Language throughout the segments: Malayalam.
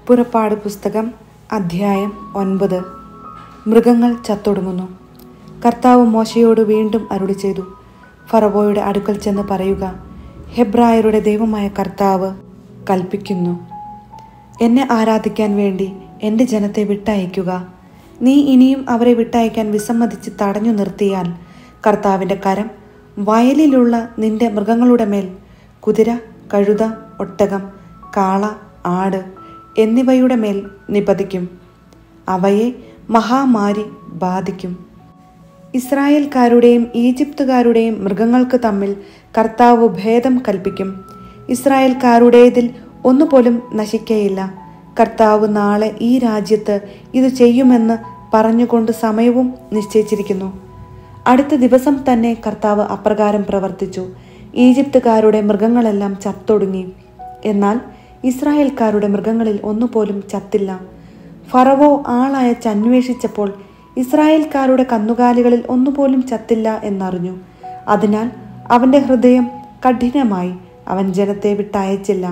പുറപ്പാട് പുസ്തകം അധ്യായം ഒൻപത് മൃഗങ്ങൾ ചത്തൊടുങ്ങുന്നു കർത്താവ് മോശയോട് വീണ്ടും അരുളി ചെയ്തു ഫറവോയുടെ അടുക്കൽ ചെന്ന് പറയുക ഹെബ്രായരുടെ ദൈവമായ കർത്താവ് കൽപ്പിക്കുന്നു എന്നെ ആരാധിക്കാൻ വേണ്ടി എൻ്റെ ജനത്തെ വിട്ടയക്കുക നീ ഇനിയും അവരെ വിട്ടയക്കാൻ വിസമ്മതിച്ച് തടഞ്ഞു നിർത്തിയാൽ കർത്താവിൻ്റെ കരം വയലിലുള്ള നിന്റെ മൃഗങ്ങളുടെ മേൽ കുതിര കഴുത ഒട്ടകം കാള ആട് എന്നിവയുടെ മേൽ നിപതിക്കും അവയെ മഹാമാരി ബാധിക്കും ഇസ്രായേൽക്കാരുടെയും ഈജിപ്തുകാരുടെയും മൃഗങ്ങൾക്ക് തമ്മിൽ കർത്താവ് ഭേദം കൽപ്പിക്കും ഇസ്രായേൽക്കാരുടേതിൽ ഒന്നുപോലും നശിക്കയില്ല കർത്താവ് നാളെ ഈ രാജ്യത്ത് ഇത് ചെയ്യുമെന്ന് പറഞ്ഞുകൊണ്ട് സമയവും നിശ്ചയിച്ചിരിക്കുന്നു അടുത്ത ദിവസം തന്നെ കർത്താവ് അപ്രകാരം പ്രവർത്തിച്ചു ഈജിപ്തുകാരുടെ മൃഗങ്ങളെല്ലാം ചത്തൊടുങ്ങി എന്നാൽ ഇസ്രായേൽക്കാരുടെ മൃഗങ്ങളിൽ ഒന്നുപോലും ചത്തില്ല ഫറവോ ആളയച്ച് അന്വേഷിച്ചപ്പോൾ ഇസ്രായേൽക്കാരുടെ കന്നുകാലികളിൽ ഒന്നുപോലും ചത്തില്ല എന്നറിഞ്ഞു അതിനാൽ അവന്റെ ഹൃദയം കഠിനമായി അവൻ ജനത്തെ വിട്ടയച്ചില്ല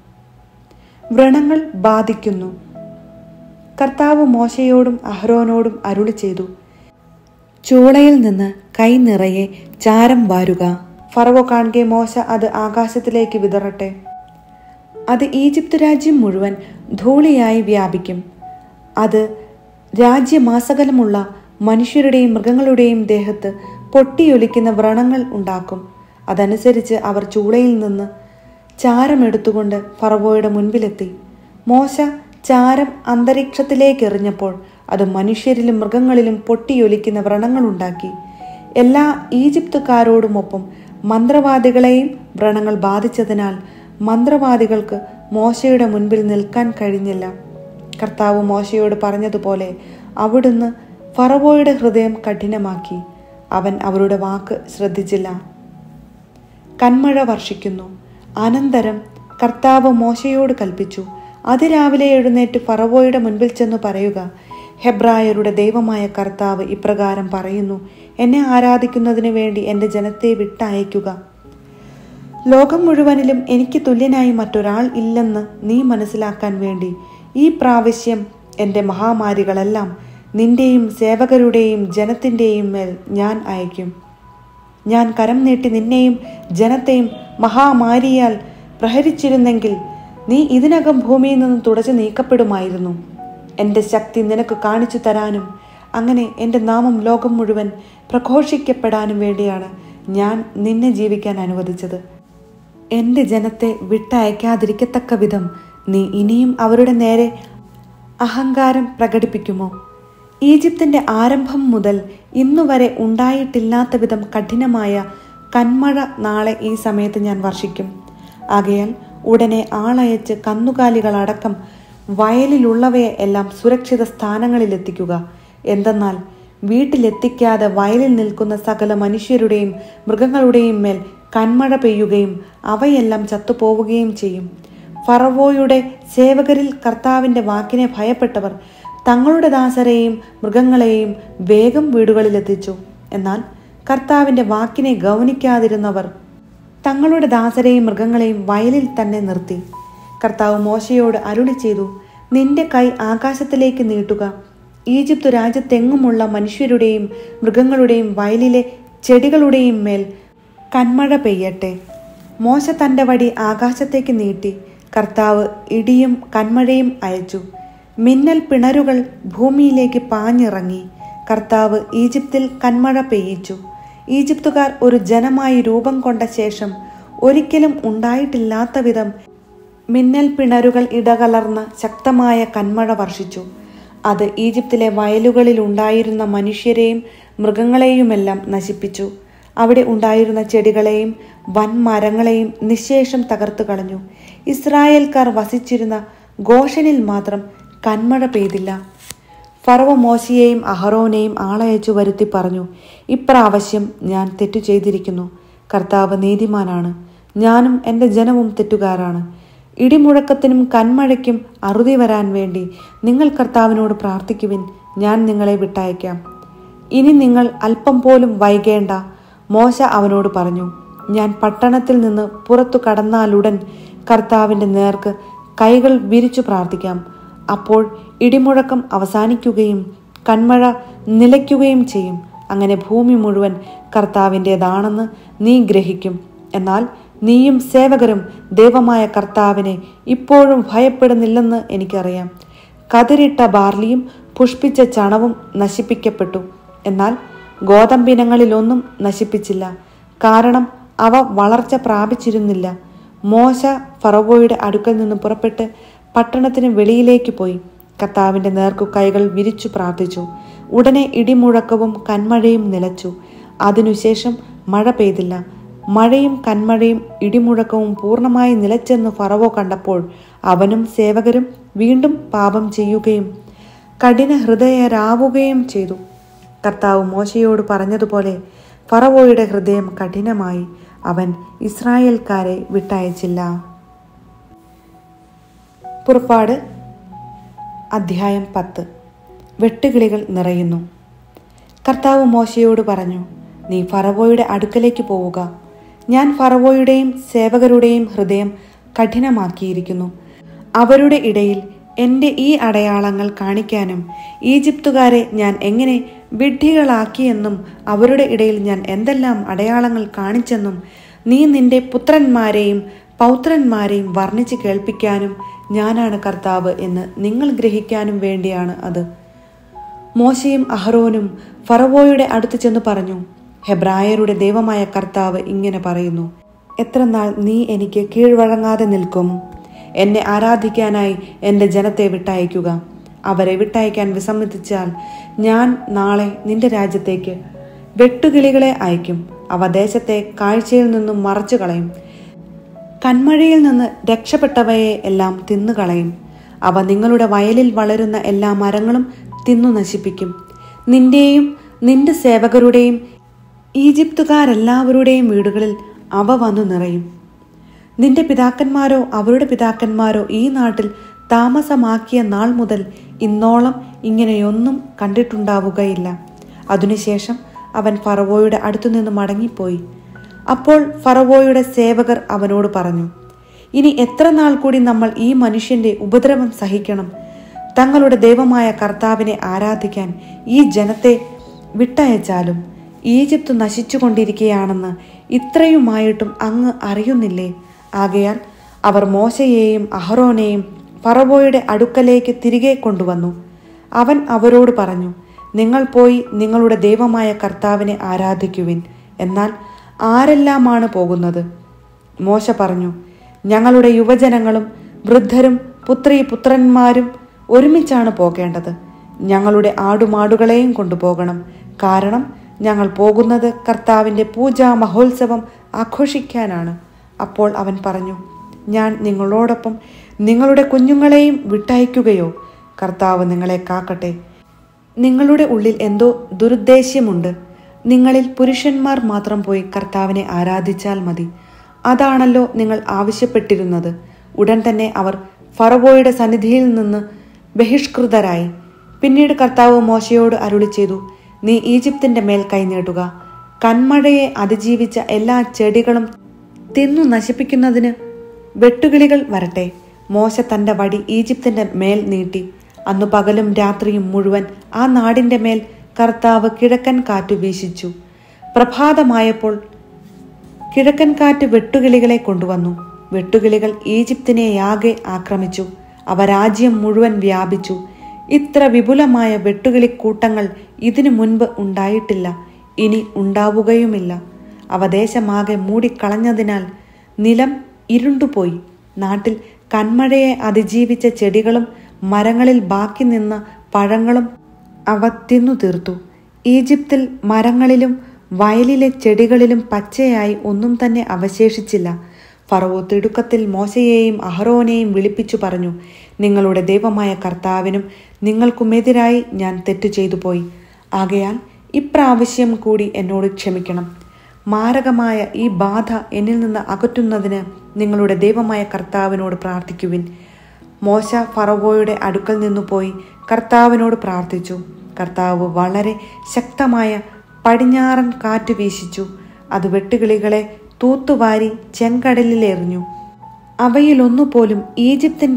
വ്രണങ്ങൾ ബാധിക്കുന്നു കർത്താവ് മോശയോടും അഹ്റോനോടും അരുളി ചെയ്തു ചൂളയിൽ നിന്ന് കൈ നിറയെ ചാരം വാരുക ഫറവോ കാണുകെ മോശ അത് ആകാശത്തിലേക്ക് വിതറട്ടെ അത് ഈജിപ്ത് രാജ്യം മുഴുവൻ ധൂളിയായി വ്യാപിക്കും അത് രാജ്യമാസകലമുള്ള മനുഷ്യരുടെയും മൃഗങ്ങളുടെയും ദേഹത്ത് പൊട്ടിയൊലിക്കുന്ന വ്രണങ്ങൾ ഉണ്ടാക്കും അതനുസരിച്ച് അവർ ചൂളയിൽ നിന്ന് ചാരം എടുത്തുകൊണ്ട് ഫറവോയുടെ മുൻപിലെത്തി മോശ ചാരം അന്തരീക്ഷത്തിലേക്ക് എറിഞ്ഞപ്പോൾ അത് മനുഷ്യരിലും മൃഗങ്ങളിലും പൊട്ടിയൊലിക്കുന്ന വ്രണങ്ങളുണ്ടാക്കി എല്ലാ ഈജിപ്തുകാരോടുമൊപ്പം മന്ത്രവാദികളെയും വ്രണങ്ങൾ ബാധിച്ചതിനാൽ മന്ത്രവാദികൾക്ക് മോശയുടെ മുൻപിൽ നിൽക്കാൻ കഴിഞ്ഞില്ല കർത്താവ് മോശയോട് പറഞ്ഞതുപോലെ അവിടുന്ന് ഫറവോയുടെ ഹൃദയം കഠിനമാക്കി അവൻ അവരുടെ വാക്ക് ശ്രദ്ധിച്ചില്ല കന്മഴ വർഷിക്കുന്നു അനന്തരം കർത്താവ് മോശയോട് കൽപ്പിച്ചു അതിരാവിലെ എഴുന്നേറ്റ് ഫറവോയുടെ മുൻപിൽ ചെന്ന് പറയുക ഹെബ്രായരുടെ ദൈവമായ കർത്താവ് ഇപ്രകാരം പറയുന്നു എന്നെ ആരാധിക്കുന്നതിന് വേണ്ടി എൻ്റെ ജനത്തെ വിട്ടയക്കുക ലോകം മുഴുവനിലും എനിക്ക് തുല്യനായി മറ്റൊരാൾ ഇല്ലെന്ന് നീ മനസ്സിലാക്കാൻ വേണ്ടി ഈ പ്രാവശ്യം എൻ്റെ മഹാമാരികളെല്ലാം നിന്റെയും സേവകരുടെയും ജനത്തിൻ്റെയും മേൽ ഞാൻ അയക്കും ഞാൻ കരം നീട്ടി നിന്നെയും ജനത്തെയും മഹാമാരിയാൽ പ്രഹരിച്ചിരുന്നെങ്കിൽ നീ ഇതിനകം ഭൂമിയിൽ നിന്ന് തുടച്ചു നീക്കപ്പെടുമായിരുന്നു എൻ്റെ ശക്തി നിനക്ക് കാണിച്ചു തരാനും അങ്ങനെ എൻ്റെ നാമം ലോകം മുഴുവൻ പ്രഘോഷിക്കപ്പെടാനും വേണ്ടിയാണ് ഞാൻ നിന്നെ ജീവിക്കാൻ അനുവദിച്ചത് എൻ്റെ ജനത്തെ വിട്ടയക്കാതിരിക്കത്തക്ക വിധം നീ ഇനിയും അവരുടെ നേരെ അഹങ്കാരം പ്രകടിപ്പിക്കുമോ ഈജിപ്തിൻ്റെ ആരംഭം മുതൽ ഇന്നുവരെ ഉണ്ടായിട്ടില്ലാത്ത വിധം കഠിനമായ കന്മഴ നാളെ ഈ സമയത്ത് ഞാൻ വർഷിക്കും ആകയാൽ ഉടനെ ആളയച്ച് കന്നുകാലികളടക്കം വയലിലുള്ളവയെ എല്ലാം സുരക്ഷിത സ്ഥാനങ്ങളിലെത്തിക്കുക എന്തെന്നാൽ വീട്ടിലെത്തിക്കാതെ വയലിൽ നിൽക്കുന്ന സകല മനുഷ്യരുടെയും മൃഗങ്ങളുടെയും മേൽ കന്മഴ പെയ്യുകയും അവയെല്ലാം ചത്തുപോവുകയും ചെയ്യും ഫറവോയുടെ സേവകരിൽ കർത്താവിന്റെ വാക്കിനെ ഭയപ്പെട്ടവർ തങ്ങളുടെ ദാസരെയും മൃഗങ്ങളെയും വേഗം വീടുകളിലെത്തിച്ചു എന്നാൽ കർത്താവിന്റെ വാക്കിനെ ഗൗനിക്കാതിരുന്നവർ തങ്ങളുടെ ദാസരെയും മൃഗങ്ങളെയും വയലിൽ തന്നെ നിർത്തി കർത്താവ് മോശയോട് അരുളി ചെയ്തു നിന്റെ കൈ ആകാശത്തിലേക്ക് നീട്ടുക ഈജിപ്തു രാജ്യത്തെങ്ങുമുള്ള മനുഷ്യരുടെയും മൃഗങ്ങളുടെയും വയലിലെ ചെടികളുടെയും മേൽ കന്മഴ പെയ്യട്ടെ മോശ തന്റെ വടി ആകാശത്തേക്ക് നീട്ടി കർത്താവ് ഇടിയും കന്മഴയും അയച്ചു മിന്നൽ പിണരുകൾ ഭൂമിയിലേക്ക് പാഞ്ഞിറങ്ങി കർത്താവ് ഈജിപ്തിൽ കന്മഴ പെയ്യിച്ചു ഈജിപ്തുകാർ ഒരു ജനമായി രൂപം കൊണ്ട ശേഷം ഒരിക്കലും ഉണ്ടായിട്ടില്ലാത്ത വിധം മിന്നൽ പിണരുകൾ ഇടകലർന്ന ശക്തമായ കന്മഴ വർഷിച്ചു അത് ഈജിപ്തിലെ വയലുകളിൽ ഉണ്ടായിരുന്ന മനുഷ്യരെയും മൃഗങ്ങളെയുമെല്ലാം നശിപ്പിച്ചു അവിടെ ഉണ്ടായിരുന്ന ചെടികളെയും വൻമരങ്ങളെയും നിശേഷം തകർത്തു കളഞ്ഞു ഇസ്രായേൽക്കാർ വസിച്ചിരുന്ന ഗോഷനിൽ മാത്രം കന്മഴ പെയ്തില്ല ഫറവ മോശയെയും അഹറോനെയും ആളയച്ചു വരുത്തി പറഞ്ഞു ഇപ്രാവശ്യം ഞാൻ തെറ്റു ചെയ്തിരിക്കുന്നു കർത്താവ് നീതിമാനാണ് ഞാനും എൻ്റെ ജനവും തെറ്റുകാരാണ് ഇടിമുഴക്കത്തിനും കന്മഴയ്ക്കും അറുതി വരാൻ വേണ്ടി നിങ്ങൾ കർത്താവിനോട് പ്രാർത്ഥിക്കുവിൻ ഞാൻ നിങ്ങളെ വിട്ടയക്കാം ഇനി നിങ്ങൾ അല്പം പോലും വൈകേണ്ട മോശ അവനോട് പറഞ്ഞു ഞാൻ പട്ടണത്തിൽ നിന്ന് പുറത്തു കടന്നാലുടൻ കർത്താവിൻ്റെ നേർക്ക് കൈകൾ വിരിച്ചു പ്രാർത്ഥിക്കാം അപ്പോൾ ഇടിമുഴക്കം അവസാനിക്കുകയും കന്മഴ നിലയ്ക്കുകയും ചെയ്യും അങ്ങനെ ഭൂമി മുഴുവൻ കർത്താവിൻ്റെതാണെന്ന് നീ ഗ്രഹിക്കും എന്നാൽ നീയും സേവകരും ദൈവമായ കർത്താവിനെ ഇപ്പോഴും ഭയപ്പെടുന്നില്ലെന്ന് എനിക്കറിയാം കതിരിട്ട ബാർലിയും പുഷ്പിച്ച ചണവും നശിപ്പിക്കപ്പെട്ടു എന്നാൽ ഗോതമ്പിനങ്ങളിലൊന്നും നശിപ്പിച്ചില്ല കാരണം അവ വളർച്ച പ്രാപിച്ചിരുന്നില്ല മോശ ഫറവോയുടെ അടുക്കൽ നിന്ന് പുറപ്പെട്ട് പട്ടണത്തിന് വെളിയിലേക്ക് പോയി കർത്താവിന്റെ നേർക്കു കൈകൾ വിരിച്ചു പ്രാർത്ഥിച്ചു ഉടനെ ഇടിമുഴക്കവും കന്മഴയും നിലച്ചു അതിനുശേഷം മഴ പെയ്തില്ല മഴയും കന്മഴയും ഇടിമുഴക്കവും പൂർണ്ണമായി നിലച്ചെന്ന് ഫറവോ കണ്ടപ്പോൾ അവനും സേവകരും വീണ്ടും പാപം ചെയ്യുകയും കഠിന ഹൃദയരാവുകയും ചെയ്തു കർത്താവ് മോശയോട് പറഞ്ഞതുപോലെ ഫറവോയുടെ ഹൃദയം കഠിനമായി അവൻ ഇസ്രായേൽക്കാരെ വിട്ടയച്ചില്ല പുറപ്പാട് അധ്യായം പത്ത് വെട്ടുകിളികൾ നിറയുന്നു കർത്താവ് മോശയോട് പറഞ്ഞു നീ ഫറവോയുടെ അടുക്കലേക്ക് പോവുക ഞാൻ ഫറവോയുടെയും സേവകരുടെയും ഹൃദയം കഠിനമാക്കിയിരിക്കുന്നു അവരുടെ ഇടയിൽ എൻ്റെ ഈ അടയാളങ്ങൾ കാണിക്കാനും ഈജിപ്തുകാരെ ഞാൻ എങ്ങനെ വിഡ്ഢികളാക്കിയെന്നും അവരുടെ ഇടയിൽ ഞാൻ എന്തെല്ലാം അടയാളങ്ങൾ കാണിച്ചെന്നും നീ നിന്റെ പുത്രന്മാരെയും പൗത്രന്മാരെയും വർണ്ണിച്ച് കേൾപ്പിക്കാനും ഞാനാണ് കർത്താവ് എന്ന് നിങ്ങൾ ഗ്രഹിക്കാനും വേണ്ടിയാണ് അത് മോശയും അഹ്റോനും ഫറവോയുടെ അടുത്ത് ചെന്ന് പറഞ്ഞു ഹെബ്രായരുടെ ദൈവമായ കർത്താവ് ഇങ്ങനെ പറയുന്നു എത്ര നാൾ നീ എനിക്ക് കീഴ്വഴങ്ങാതെ നിൽക്കും എന്നെ ആരാധിക്കാനായി എൻ്റെ ജനത്തെ വിട്ടയക്കുക അവരെ വിട്ടയക്കാൻ വിസമ്മതിച്ചാൽ ഞാൻ നാളെ നിന്റെ രാജ്യത്തേക്ക് വെട്ടുകിളികളെ അയക്കും അവ ദേശത്തെ കാഴ്ചയിൽ നിന്നും മറച്ചു കളയും കന്മഴയിൽ നിന്ന് രക്ഷപ്പെട്ടവയെ എല്ലാം തിന്നുകളയും അവ നിങ്ങളുടെ വയലിൽ വളരുന്ന എല്ലാ മരങ്ങളും തിന്നു നശിപ്പിക്കും നിന്റെയും നിന്റെ സേവകരുടെയും ഈജിപ്തുകാരെല്ലാവരുടെയും വീടുകളിൽ അവ വന്നു നിറയും നിന്റെ പിതാക്കന്മാരോ അവരുടെ പിതാക്കന്മാരോ ഈ നാട്ടിൽ താമസമാക്കിയ നാൾ മുതൽ ഇന്നോളം ഇങ്ങനെയൊന്നും കണ്ടിട്ടുണ്ടാവുകയില്ല അതിനുശേഷം അവൻ ഫറവോയുടെ അടുത്തുനിന്ന് മടങ്ങിപ്പോയി അപ്പോൾ ഫറവോയുടെ സേവകർ അവനോട് പറഞ്ഞു ഇനി എത്ര നാൾ കൂടി നമ്മൾ ഈ മനുഷ്യന്റെ ഉപദ്രവം സഹിക്കണം തങ്ങളുടെ ദൈവമായ കർത്താവിനെ ആരാധിക്കാൻ ഈ ജനത്തെ വിട്ടയച്ചാലും ഈജിപ്ത് നശിച്ചുകൊണ്ടിരിക്കുകയാണെന്ന് ഇത്രയുമായിട്ടും അങ്ങ് അറിയുന്നില്ലേ ആകയാൽ അവർ മോശയെയും അഹറോനെയും ഫറവോയുടെ അടുക്കലേക്ക് തിരികെ കൊണ്ടുവന്നു അവൻ അവരോട് പറഞ്ഞു നിങ്ങൾ പോയി നിങ്ങളുടെ ദൈവമായ കർത്താവിനെ ആരാധിക്കുവിൻ എന്നാൽ ആരെല്ലാമാണ് പോകുന്നത് മോശ പറഞ്ഞു ഞങ്ങളുടെ യുവജനങ്ങളും വൃദ്ധരും പുത്രി പുത്രന്മാരും ഒരുമിച്ചാണ് പോകേണ്ടത് ഞങ്ങളുടെ ആടുമാടുകളെയും കൊണ്ടുപോകണം കാരണം ഞങ്ങൾ പോകുന്നത് കർത്താവിൻ്റെ പൂജാ മഹോത്സവം ആഘോഷിക്കാനാണ് അപ്പോൾ അവൻ പറഞ്ഞു ഞാൻ നിങ്ങളോടൊപ്പം നിങ്ങളുടെ കുഞ്ഞുങ്ങളെയും വിട്ടയക്കുകയോ കർത്താവ് നിങ്ങളെ കാക്കട്ടെ നിങ്ങളുടെ ഉള്ളിൽ എന്തോ ദുരുദ്ദേശ്യമുണ്ട് നിങ്ങളിൽ പുരുഷന്മാർ മാത്രം പോയി കർത്താവിനെ ആരാധിച്ചാൽ മതി അതാണല്ലോ നിങ്ങൾ ആവശ്യപ്പെട്ടിരുന്നത് ഉടൻ തന്നെ അവർ ഫറവോയുടെ സന്നിധിയിൽ നിന്ന് ബഹിഷ്കൃതരായി പിന്നീട് കർത്താവ് മോശയോട് അരുളി ചെയ്തു നീ ഈജിപ്തിന്റെ മേൽ കൈനീട്ടുക കന്മഴയെ അതിജീവിച്ച എല്ലാ ചെടികളും തിന്നു നശിപ്പിക്കുന്നതിന് വെട്ടുകിളികൾ വരട്ടെ മോശ തന്റെ വടി ഈജിപ്തിന്റെ മേൽ നീട്ടി അന്നു പകലും രാത്രിയും മുഴുവൻ ആ നാടിന്റെ മേൽ കർത്താവ് കിഴക്കൻ കാറ്റു വീശിച്ചു പ്രഭാതമായപ്പോൾ കിഴക്കൻ കാറ്റ് വെട്ടുകിളികളെ കൊണ്ടുവന്നു വെട്ടുകിളികൾ ഈജിപ്തിനെ യാകെ ആക്രമിച്ചു അവ രാജ്യം മുഴുവൻ വ്യാപിച്ചു ഇത്ര വിപുലമായ വെട്ടുകിളിക്കൂട്ടങ്ങൾ ഇതിനു മുൻപ് ഉണ്ടായിട്ടില്ല ഇനി ഉണ്ടാവുകയുമില്ല അവ ദേശമാകെ മൂടിക്കളഞ്ഞതിനാൽ നിലം ഇരുണ്ടുപോയി നാട്ടിൽ കന്മഴയെ അതിജീവിച്ച ചെടികളും മരങ്ങളിൽ ബാക്കി നിന്ന പഴങ്ങളും അവ തിന്നു തീർത്തു ഈജിപ്തിൽ മരങ്ങളിലും വയലിലെ ചെടികളിലും പച്ചയായി ഒന്നും തന്നെ അവശേഷിച്ചില്ല ഫറവോ തിടുക്കത്തിൽ മോശയെയും അഹറോനെയും വിളിപ്പിച്ചു പറഞ്ഞു നിങ്ങളുടെ ദൈവമായ കർത്താവിനും നിങ്ങൾക്കുമെതിരായി ഞാൻ തെറ്റു ചെയ്തു പോയി ആകയാൽ ഇപ്രാവശ്യം കൂടി എന്നോട് ക്ഷമിക്കണം മാരകമായ ഈ ബാധ എന്നിൽ നിന്ന് അകറ്റുന്നതിന് നിങ്ങളുടെ ദൈവമായ കർത്താവിനോട് പ്രാർത്ഥിക്കുവിൻ മോശ ഫറവോയുടെ അടുക്കൽ നിന്നു പോയി കർത്താവിനോട് പ്രാർത്ഥിച്ചു കർത്താവ് വളരെ ശക്തമായ പടിഞ്ഞാറൻ കാറ്റ് വീശിച്ചു അത് വെട്ടുകിളികളെ തൂത്തുവാരി ചെങ്കടലിലെറിഞ്ഞു അവയിലൊന്നുപോലും ഈജിപ്തിന്റെ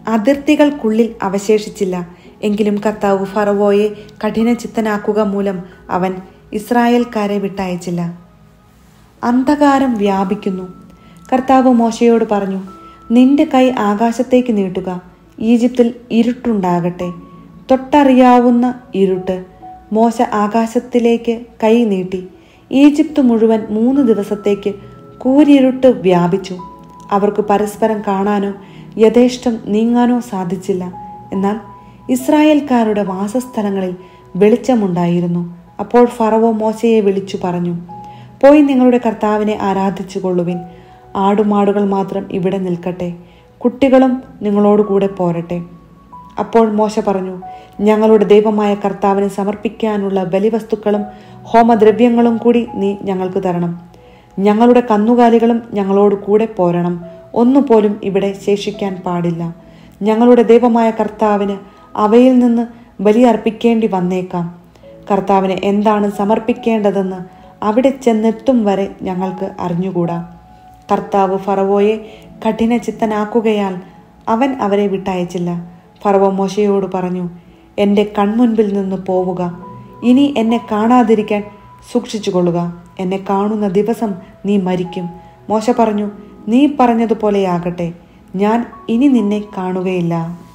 അതിർത്തികൾക്കുള്ളിൽ അവശേഷിച്ചില്ല എങ്കിലും കർത്താവ് ഫറവോയെ കഠിനചിത്തനാക്കുക മൂലം അവൻ ഇസ്രായേൽക്കാരെ വിട്ടയച്ചില്ല അന്ധകാരം വ്യാപിക്കുന്നു കർത്താവ് മോശയോട് പറഞ്ഞു നിന്റെ കൈ ആകാശത്തേക്ക് നീട്ടുക ഈജിപ്തിൽ ഇരുട്ടുണ്ടാകട്ടെ തൊട്ടറിയാവുന്ന ഇരുട്ട് മോശ ആകാശത്തിലേക്ക് കൈ നീട്ടി ഈജിപ്ത് മുഴുവൻ മൂന്ന് ദിവസത്തേക്ക് കൂരിരുട്ട് വ്യാപിച്ചു അവർക്ക് പരസ്പരം കാണാനോ യഥേഷ്ടം നീങ്ങാനോ സാധിച്ചില്ല എന്നാൽ ഇസ്രായേൽക്കാരുടെ വാസസ്ഥലങ്ങളിൽ വെളിച്ചമുണ്ടായിരുന്നു അപ്പോൾ ഫറവോ മോശയെ വിളിച്ചു പറഞ്ഞു പോയി നിങ്ങളുടെ കർത്താവിനെ ആരാധിച്ചു കൊള്ളുവിൻ ആടുമാടുകൾ മാത്രം ഇവിടെ നിൽക്കട്ടെ കുട്ടികളും നിങ്ങളോട് കൂടെ പോരട്ടെ അപ്പോൾ മോശ പറഞ്ഞു ഞങ്ങളുടെ ദൈവമായ കർത്താവിന് സമർപ്പിക്കാനുള്ള ബലിവസ്തുക്കളും ഹോമദ്രവ്യങ്ങളും കൂടി നീ ഞങ്ങൾക്ക് തരണം ഞങ്ങളുടെ കന്നുകാലികളും ഞങ്ങളോട് കൂടെ പോരണം ഒന്നുപോലും ഇവിടെ ശേഷിക്കാൻ പാടില്ല ഞങ്ങളുടെ ദൈവമായ കർത്താവിന് അവയിൽ നിന്ന് ബലിയർപ്പിക്കേണ്ടി വന്നേക്കാം കർത്താവിന് എന്താണ് സമർപ്പിക്കേണ്ടതെന്ന് അവിടെ ചെന്നെത്തും വരെ ഞങ്ങൾക്ക് അറിഞ്ഞുകൂടാ കർത്താവ് ഫറവോയെ കഠിനചിത്തനാക്കുകയാൽ അവൻ അവരെ വിട്ടയച്ചില്ല ഫറവോ മോശയോട് പറഞ്ഞു എൻ്റെ കൺമുൻപിൽ നിന്ന് പോവുക ഇനി എന്നെ കാണാതിരിക്കാൻ സൂക്ഷിച്ചുകൊള്ളുക എന്നെ കാണുന്ന ദിവസം നീ മരിക്കും മോശ പറഞ്ഞു നീ പറഞ്ഞതുപോലെയാകട്ടെ ഞാൻ ഇനി നിന്നെ കാണുകയില്ല